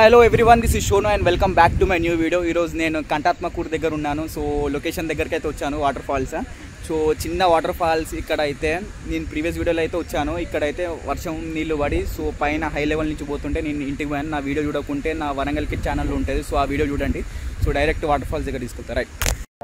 hello everyone this is Shono and welcome back to my new video ఈరోజు నేను కంటాత్మకూర్ దగ్గర ఉన్నాను సో లొకేషన్ దగ్గరికి అయితే వచ్చాను వాటర్ ఫాల్స్ సో చిన్న వాటర్ ఫాల్స్ ఇక్కడ అయితే నేను ప్రీవియస్ వీడియోలో అయితే వచ్చాను ఇక్కడైతే వర్షం నీళ్లు పడి సో పైన హై లెవెల్ నుంచి పోతుంటే నేను ఇంటికి పోయాను నా వీడియో చూడకుంటే నా వరంగల్ కిడ్ ఛానల్ ఉంటుంది సో ఆ వీడియో చూడండి సో డైరెక్ట్ వాటర్ ఫాల్స్ దగ్గర తీసుకెళ్తా రైట్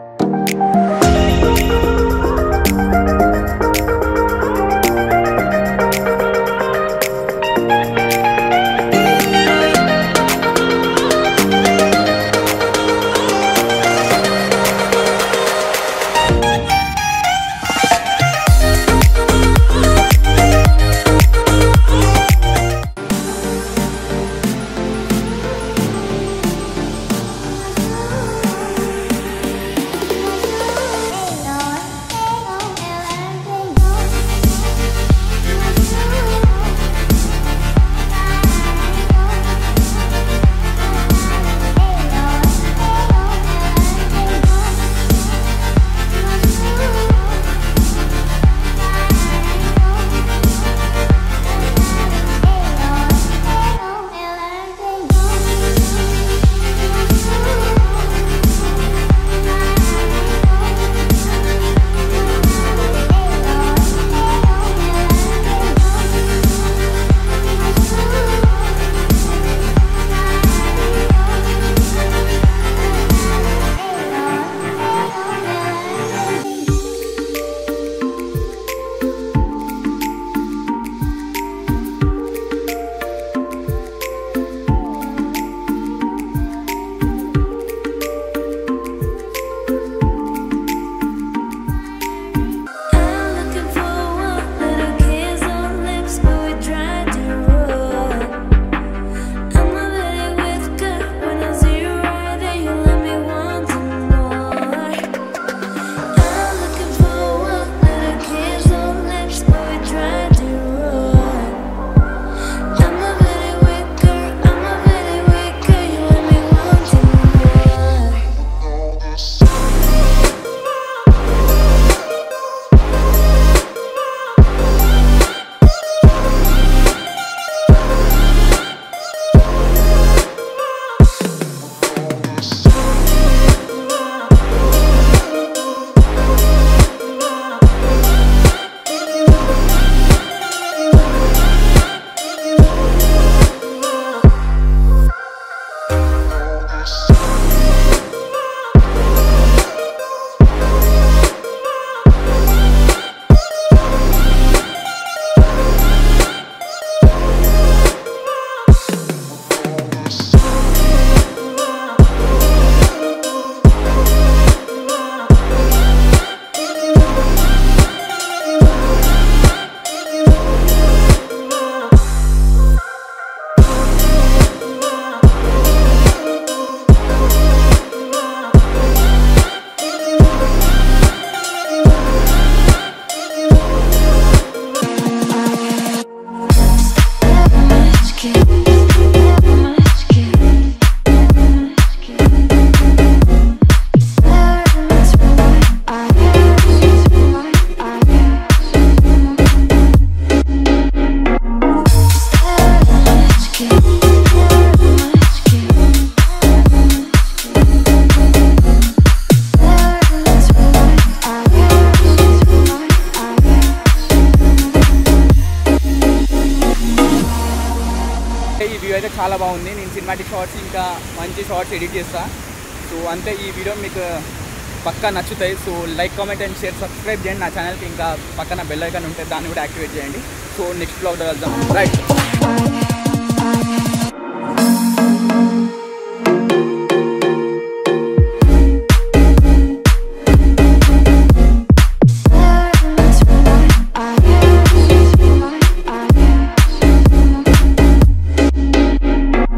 ఈ వ్యూ అయితే చాలా బాగుంది నేను సినిమాటిక్ షార్ట్స్ ఇంకా మంచి షార్ట్స్ ఎడిట్ చేస్తా సో అంతే ఈ వీడియో మీకు పక్కా నచ్చుతాయి so like comment and share subscribe చేయండి నా ఛానల్కి ఇంకా పక్కన బెల్ ఐకాన్ ఉంటుంది దాన్ని కూడా యాక్టివేట్ చేయండి సో నెక్స్ట్ బ్లాగ్ వెళ్దాం రైట్